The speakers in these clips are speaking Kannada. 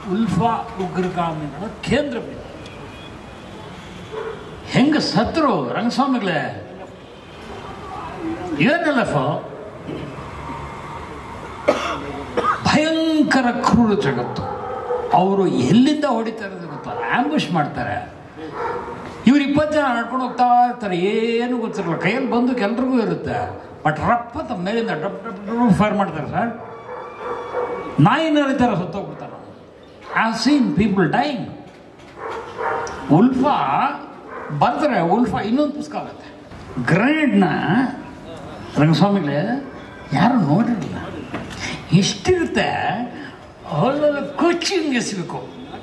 ಉಲ್ಫಾ ಉಗ್ರಗಾಮಿಗಳ ಕೇಂದ್ರ ಬಿಂದು ಹೆಂಗ ಸತ್ರು ರಂಗಸ್ವಾಮಿಗಳೇ ಏನಲ್ಲಫ ಭಯಂಕರ ಕ್ರೂರ ಜಗತ್ತು ಅವರು ಎಲ್ಲಿಂದ ಹೊಡಿತಾರೆ ಅಂತ ಗೊತ್ತಲ್ಲ ಆಂಬುಷ್ ಮಾಡ್ತಾರೆ ಇವ್ರು ಇಪ್ಪತ್ತು ಜನ ನಡ್ಕೊಂಡು ಹೋಗ್ತಾ ಇರ್ತಾರೆ ಏನು ಗೊತ್ತಿರಲ್ಲ ಕೈಯಲ್ಲಿ ಬಂದು ಎಲ್ರಿಗೂ ಇರುತ್ತೆ ಬಟ್ ರಪ್ಪ ಅಂತ ಮೇಲಿಂದ ಡಬ್ ಡಬ್ ಡಬ್ ಫೈರ್ ಮಾಡ್ತಾರೆ ಸರ್ ನಾಯಿ ನರಿತಾರೆ ಸತ್ತೋಗ್ಬಿಡ್ತಾರೆ I seen people dying ULFA ಬರ್ತಾರೆ ಉಲ್ಫಾ ಇನ್ನೊಂದು ಪುಸ್ತಕ ಆಗುತ್ತೆ ಗ್ರೆನೇಡ್ನ ರಂಗಸ್ವಾಮಿಗಳೇ ಯಾರು ನೋಡಿರಲಿಲ್ಲ ಎಷ್ಟಿರುತ್ತೆ ಅಲ್ಲಲ್ಲಿ ಕೋಚಿಂಗ್ ಎಸಬೇಕು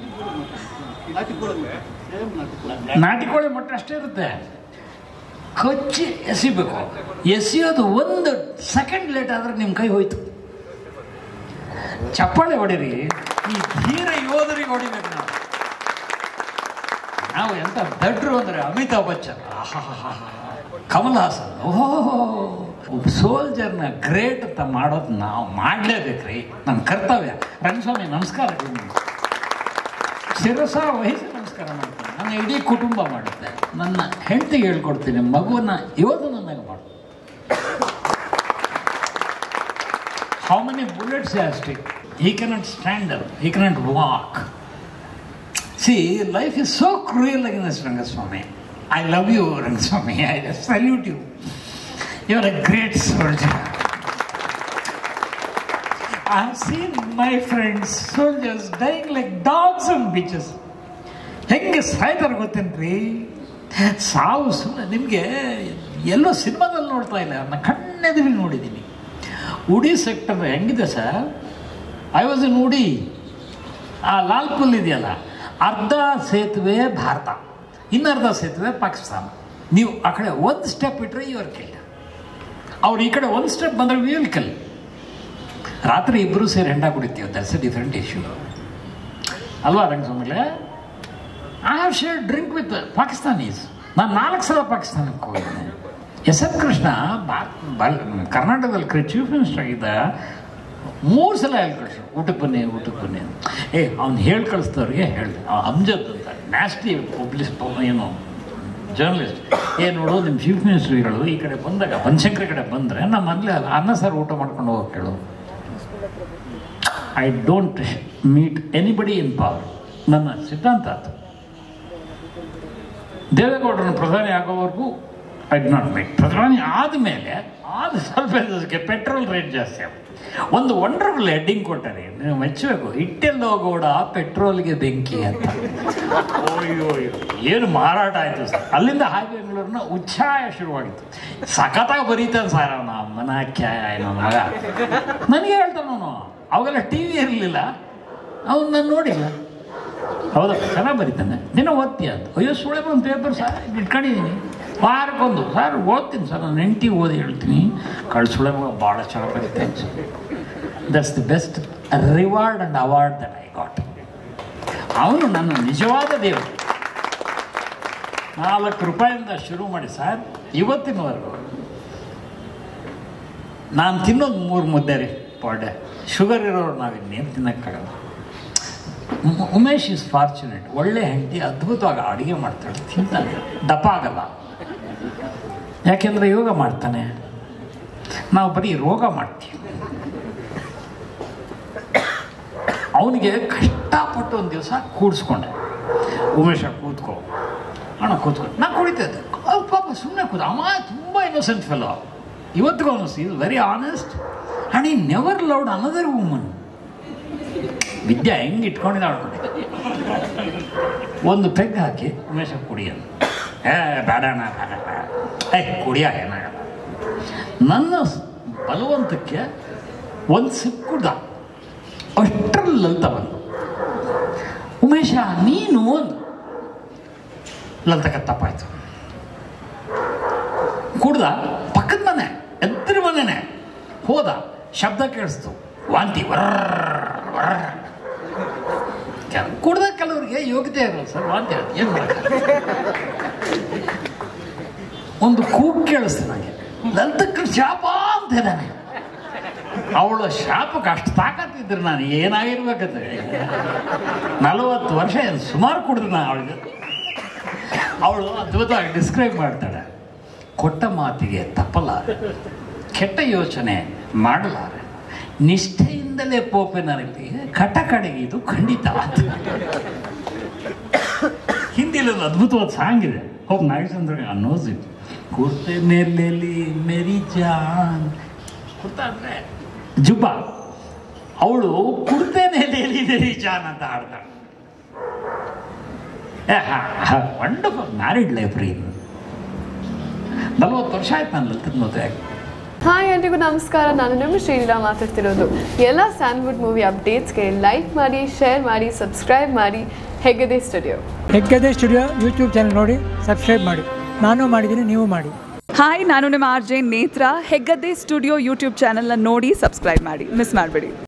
ನಾಟಿ ಕೋಳಿ ಮೊಟ್ಟೆ ಅಷ್ಟೇ ಇರುತ್ತೆ ಕೊಚ್ಚಿ ಎಸಿಬೇಕು ಎಸೆಯೋದು ಒಂದು ಸೆಕೆಂಡ್ ಲೇಟ್ ಆದ್ರೆ ನಿಮ್ಮ ಕೈ ಹೋಯ್ತು ಚಪ್ಪಾಳೆ ಹೊಡೀರಿ ಈ ಧೀರ ಯೋಧರಿಗೆ ಹೊಡಿಬೇಕು ನಾವು ನಾವು ಎಂತ ದಡ್ರು ಅಂದ್ರೆ ಅಮಿತಾಬ್ ಬಚ್ಚನ್ ಆಹಾಹಾಹಾ. ಕಮಲ್ ಹಾಸನ್ ಓಹೋ ಸೋಲ್ಜರ್ನ ಗ್ರೇಟ್ ಅಂತ ಮಾಡೋದು ನಾವು ಮಾಡಲೇಬೇಕ್ರಿ ನನ್ನ ಕರ್ತವ್ಯ ರಂಗಸ್ವಾಮಿ ನಮಸ್ಕಾರ ಶಿರಸ ವಹಿಸಿ ನಮಸ್ಕಾರ ಮಾಡ್ತೀನಿ ನನ್ನ ಇಡೀ ಕುಟುಂಬ ಮಾಡುತ್ತೆ ನನ್ನ ಹೆಂಡತಿಗೆ ಹೇಳ್ಕೊಡ್ತೀನಿ ಮಗುವನ್ನ ಇವತ್ತು ನನಗೆ ಮಾಡು ಹೌ ಮೆನಿ ಬುಲೆಟ್ಸ್ ಅಷ್ಟೇ I cannot stand up I cannot walk see life is so cruel against Rangaswamy I love you Rangaswamy I salute you you are a great soldier I have seen my friends soldiers dying like dogs and bitches ಹೆಂಗೆ ಸಾಯ್ತಾರೆ ಗೊತ್ತೇನ್ರಿ ಸಾವು ಸುಮ್ಮನೆ ನಿಮಗೆ ಎಲ್ಲೋ ಸಿನಿಮಾದಲ್ಲಿ ನೋಡ್ತಾ ಇಲ್ಲ ನಾನು ಕಣ್ಣೆದುರಿಗೆ ನೋಡಿದ್ದೀನಿ ಉಡಿ ಸೆಕ್ಟರ್ ಹೆಂಗಿದೆ ಸರ್ ಐ ವಾಸ್ ಇನ್ ಉಡಿ ಆ ಲಾಲ್ ಪುಲ್ ಇದೆಯಲ್ಲ ಅರ್ಧ ಸೇತುವೆ ಭಾರತ ಇನ್ನರ್ಧ ಸೇತುವೆ ಪಾಕಿಸ್ತಾನ ನೀವು ಆ ಕಡೆ ಒಂದು ಸ್ಟೆಪ್ ಇಟ್ಟರೆ ಇವ್ರ ಕೆಲ್ ಅವ್ರು ಈ ಕಡೆ ಒಂದು ಸ್ಟೆಪ್ ಬಂದರೆ ವಿಲ್ ಕೆಲ್ ರಾತ್ರಿ ಇಬ್ಬರು ಸೇರಿ ಹೆಂಡ ಕುಡಿತೀವಿ ದಟ್ಸ್ ಎ ಡಿಫ್ರೆಂಟ್ ಇಶ್ಯೂ ಅಲ್ವಾ ರಂಗಸ್ವಾಮಿಗಳೇ I have share drink with Pakistanis ನಾನು ನಾಲ್ಕು ಸಲ ಪಾಕಿಸ್ತಾನಕ್ಕೆ ಹೋಗಿದ್ದೇನೆ ಎಸ್ ಎಂ ಕೃಷ್ಣ ಬಾ ಬಲ್ ಕರ್ನಾಟಕದಲ್ಲಿ ಕ್ರಿ ಚೀಫ್ ಮಿನಿಸ್ಟರ್ ಆಗಿದ್ದ ಮೂರು ಸಲ ಹೇಳಿ ಕಳಿಸ್ರು ಊಟಕ್ಕೆ ಬನ್ನಿ ಊಟಕ್ಕೆ ಬನ್ನಿ ಅಂತ ಏ ಅವ್ನು ಹೇಳಿ ಕಳಿಸ್ತವ್ರಿಗೆ ಹೇಳಿದೆ ಅಮ್ಜದ್ ಅಂತ ನ್ಯಾಸ್ಟಿ ಪಬ್ಲಿಸ್ ಏನು ಜರ್ನಲಿಸ್ಟ್ ಏ ನೋಡು ನಿಮ್ಮ ಚೀಫ್ ಮಿನಿಸ್ಟ್ರಿಗಳು ಈ ಕಡೆ ಬಂದಾಗ ಬನಶಂಕರಿ ಕಡೆ ಬಂದರೆ ನಮ್ಮ ಮನೇಲಿ ಅನ್ನ ಸಾರು ಊಟ ಮಾಡ್ಕೊಂಡು ಹೋಗಿ ಕೇಳು I don't meet anybody in power ನನ್ನ ಸಿದ್ಧಾಂತ ಅದು ದೇವೇಗೌಡರನ್ನು ಪ್ರಧಾನಿ ಆಗೋವರೆಗೂ ಐ ಡಿ ನಾಟ್ ಮೇಕ್ ಪ್ರಧಾನಿ ಆದಮೇಲೆ ಆದ ಸ್ವಲ್ಪ ದಿವಸಕ್ಕೆ ಪೆಟ್ರೋಲ್ ರೇಟ್ ಜಾಸ್ತಿ ಆಗುತ್ತೆ ಒಂದು ವಂಡರ್ಫುಲ್ ಹೆಡ್ಡಿಂಗ್ ಕೊಟ್ಟರೆ ನೀವು ಮೆಚ್ಚಬೇಕು ಇಟ್ಟೆಲ್ಲೋ ಗೌಡ ಪೆಟ್ರೋಲ್ಗೆ ಬೆಂಕಿ ಅಂತ ಅಯ್ಯೋ ಏನು ಮಾರಾಟ ಆಯಿತು ಸರ್ ಅಲ್ಲಿಂದ ಹಾಗೆ ಬೆಂಗಳೂರಿನ ಉಚ್ಛಾಯ ಶುರುವಾಗಿತ್ತು ಸಖತ್ತಾಗಿ ಬರೀತಾನೆ ಸರ್ ಅವನ ಅಮ್ಮನ ಕ್ಯಾಯ ನನ್ನ ಮಗ ನನಗೆ ಹೇಳ್ತಾನೆ ಅವನು ಅವಾಗೆಲ್ಲ ಟಿ ವಿ ಇರಲಿಲ್ಲ ಅವನು ನಾನು ನೋಡಿಲ್ಲ ಹೌದಾ ಚೆನ್ನಾಗಿ ಬರೀತಾನೆ ದಿನ ಓದ್ತೀಯ ಅಂತ ಅಯ್ಯೋ ಸುಳೆ ಒಂದು ಪೇಪರ್ ಸರ್ ಇಟ್ಕೊಂಡಿದ್ದೀನಿ ವಾರಕ್ಕೊಂದು ಸರ್ ಓದ್ತೀನಿ ಸರ್ ನಾನು ಹೆಂಡತಿ ಓದಿ ಹೇಳ್ತೀನಿ ಕಳ್ಸುಳೆ ಮಗ ಭಾಳ ಚೆನ್ನಾಗಿ ಬರೀತಾನೆ sir that's the best reward and award that I got ಅವನು ನನ್ನ ನಿಜವಾದ ದೇವರು ನಾಲ್ಕು ರೂಪಾಯಿಂದ ಶುರು ಮಾಡಿ ಸರ್ ಇವತ್ತಿನವರೆಗೂ ನಾನು ತಿನ್ನೋದು ಮೂರು ಮುದ್ದೆ ರೀ ಪರ್ ಡೇ ಶುಗರ್ ಇರೋರು ನಾವು ಇನ್ನೇನು ತಿನ್ನೋಕ್ಕಾಗಲ್ಲ ಉಮ್- ಉಮೇಶ್ ಇಸ್ ಫಾರ್ಚುನೇಟ್ ಒಳ್ಳೆ ಹೆಂಡತಿ ಅದ್ಭುತವಾಗಿ ಅಡುಗೆ ಮಾಡ್ತಾಳೆ ತಿಂತಾನೆ ದಪ್ಪ ಆಗಲ್ಲ ಯಾಕೆಂದರೆ ಯೋಗ ಮಾಡ್ತಾನೆ ನಾವು ಬರೀ ರೋಗ ಮಾಡ್ತೀವಿ ಅವನಿಗೆ ಕಷ್ಟಪಟ್ಟು ಒಂದು ದಿವಸ ಕೂಡಿಸ್ಕೊಂಡೆ ಉಮೇಶ ಕೂತ್ಕೋ ಅಣ್ಣ ಕೂತ್ಕೊ ನಾ ಕುಡಿತಿದ್ದೆ ಅವ್ನು ಪಾಪ ಸುಮ್ಮನೆ ಕೂತ ಅಮ್ಮ ತುಂಬ ಇನ್ನೋಸೆಂಟ್ ಫೆಲೋ ಇವತ್ತಿಗೂ ಅನ್ನಿಸ್ತು ಇದು very honest and I never loved another woman Vidya ಹೆಂಗೆ ಇಟ್ಕೊಂಡಿದ್ದಾಳೆ ನೋಡಿ ಒಂದು ಪೆಗ್ ಹಾಕಿ ಉಮೇಶ ಕುಡಿಯೋದು ಏ ಬೇಡ ಅಣ್ಣ ಬೇಡ ಬೇಡ ಏ ಕುಡಿಯ ಏನಾಗಲ್ಲ ನನ್ನ ಸ್- ಬಲವಂತಕ್ಕೆ ಒಂದು ಸಿಪ್ ಕುಡ್ದ ಅಷ್ಟರಲ್ಲಿ ಲಲಿತ ಬಂದು ಉಮೇಶ ನೀನು ಅಂದ ಲಲಿತಕ್ಕೆ ತಪ್ಪಾಯ್ತು ಕುಡ್ದ ಪಕ್ಕದ ಮನೆ ಎದುರು ಮನೆನೆ ಹೋದ ಶಬ್ದ ಕೇಳಿಸ್ತು ವಾಂತಿ ವರ್ರ ವರ್ರ ಕುಡ್ದ ಕೆಲವರಿಗೆ ಯೋಗ್ಯತೆ ಇರಲ್ಲ ಸರ್ ವಾಂತಿ ಆಗುತ್ತೆ ಏನು ಮಾಡಕ್ಕೆ ಒಂದು ಕೂಗು ಕೇಳಿಸ್ತು ನನಗೆ ಲಲಿತಕ್ಕೆ ಶಾಪ ಅಂತ ಇದ್ದಾನೆ ಅವಳ ಶಾಪಕ್ಕೆ ಅಷ್ಟು ತಾಕತ್ತಿದ್ರೆ ನಾನು ಏನಾಗಿರ್ಬೇಕಂತ ನಲವತ್ತು ವರ್ಷ ಏನು ಸುಮಾರು ಕುಡಿದ್ರು ನಾನು ಅವಳಿಗೆ ಅವಳು ಅದ್ಭುತವಾಗಿ ಡಿಸ್ಕ್ರೈಬ್ ಮಾಡ್ತಾಳೆ ಕೊಟ್ಟ ಮಾತಿಗೆ ತಪ್ಪಲಾರೆ ಕೆಟ್ಟ ಯೋಚನೆ ಮಾಡಲಾರೆ ನಿಷ್ಠೆಯಿಂದಲೇ ಪೋಪಿನರಲ್ಲಿ ಕಟ ಕಡೆಗೆ ಇದು ಖಂಡಿತ ಹಿಂದಿಲಿ ಒಂದು ಅದ್ಭುತವಾದ ಸಾಂಗ್ ಇದೆ ಹೋಪ್ ನಾಗೇಶಂದ್ರ ಅನ್ನೋಸ್ ಇಟ್ ಕುರ್ತೆ ಮೇಲೆಲಿ ಮೇರಿ ಜಾನ್ ಕುರ್ತಾ ಅಂದರೆ ಜುಬ್ಬ ಅವಳು ಕುರ್ತೆ ನೆಲೆಯಲ್ಲಿ ಮೇರಿ ಜಾನ್ ಅಂತ ಹಾಡ್ತಾಳೆ ವಂಡರ್ಫುಲ್ ಮ್ಯಾರಿಡ್ ಲೈಫ್ ರೀ ನಲ್ವತ್ತು ವರ್ಷ ಆಯ್ತು ನಾನು ಲಲಿತದ ಮದುವೆ ಆಗಿ ಹಾಯ್ ಎಲ್ರಿಗೂ ನಮಸ್ಕಾರ ನಾನು ನಿಮ್ಮ ಶ್ರೀಲೀಲಾ ಮಾತಾಡ್ತಿರೋದು ಎಲ್ಲ ಸ್ಯಾನ್ವುಡ್ ಮೂವಿ ಅಪ್ಡೇಟ್ಸ್ಗೆ ಲೈಕ್ ಮಾಡಿ ಶೇರ್ ಮಾಡಿ ಸಬ್ಸ್ಕ್ರೈಬ್ ಮಾಡಿ Hegde studio Hegde studio YouTube channel ನೋಡಿ ಸಬ್ಸ್ಕ್ರೈಬ್ ಮಾಡಿ ನಾನು ಮಾಡಿದ್ದೀನಿ ನೀವು ಮಾಡಿ ಹಾಯ್ ನಾನು ನಿಮ್ಮ ಆರ್ ಜೆ ನೇತ್ರ ಹೆಗ್ಗದ್ದೆ ಸ್ಟುಡಿಯೋ ಯೂಟ್ಯೂಬ್ ಚಾನಲ್ನ ನೋಡಿ ಸಬ್ಸ್ಕ್ರೈಬ್ ಮಾಡಿ ಮಿಸ್ ಮಾಡಬೇಡಿ